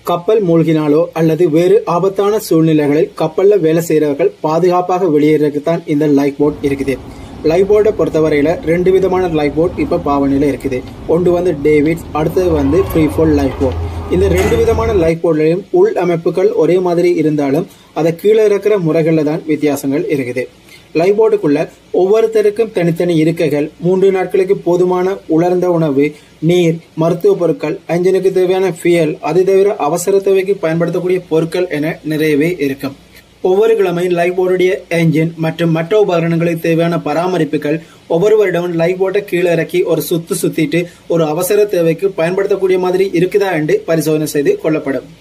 கப்பல் மூழ்கினாலோ அல்லது வேறு ஆபத்தான சூழ்நிலைகளில் கப்பல்ல வேலை செய்யறவர்கள் பாதுகாப்பாக வெளியேறதுக்கு தான் இந்த லைஃப் போட் இருக்குது லைஃப் போர்டை பொறுத்தவரையில ரெண்டு விதமான லைஃப் போட் இப்ப பாவனையில இருக்குது ஒன்று வந்து டேவிட்ஸ் அடுத்தது வந்து ஃப்ரீ ஃபோல் லைஃப் போட் இந்த ரெண்டு விதமான லைஃப் போர்ட்லையும் உள் அமைப்புகள் ஒரே மாதிரி இருந்தாலும் அதை கீழே இருக்கிற முறைகள்ல தான் வித்தியாசங்கள் இருக்குது லைஃப் போர்டுக்குள்ள ஒவ்வொருத்தருக்கும் தனித்தனி இருக்கைகள் மூன்று நாட்களுக்கு போதுமான உலர்ந்த உணவு நீர் மருத்துவ பொருட்கள் என்ஜினுக்கு தேவையான ஃபியல் அது தவிர அவசர தேவைக்கு பயன்படுத்தக்கூடிய பொருட்கள் என நிறையவே இருக்கும் ஒவ்வொரு கிழமையும் லைஃப் போர்டுடைய என்ஜின் மற்றும் மற்ற உபகரணங்களுக்கு தேவையான பராமரிப்புகள் ஒவ்வொரு வருடமும் லைஃப் போர்ட்டை கீழே இறக்கி ஒரு சுத்து சுத்திட்டு ஒரு அவசர தேவைக்கு பயன்படுத்தக்கூடிய மாதிரி இருக்குதா என்று பரிசோதனை செய்து கொள்ளப்படும்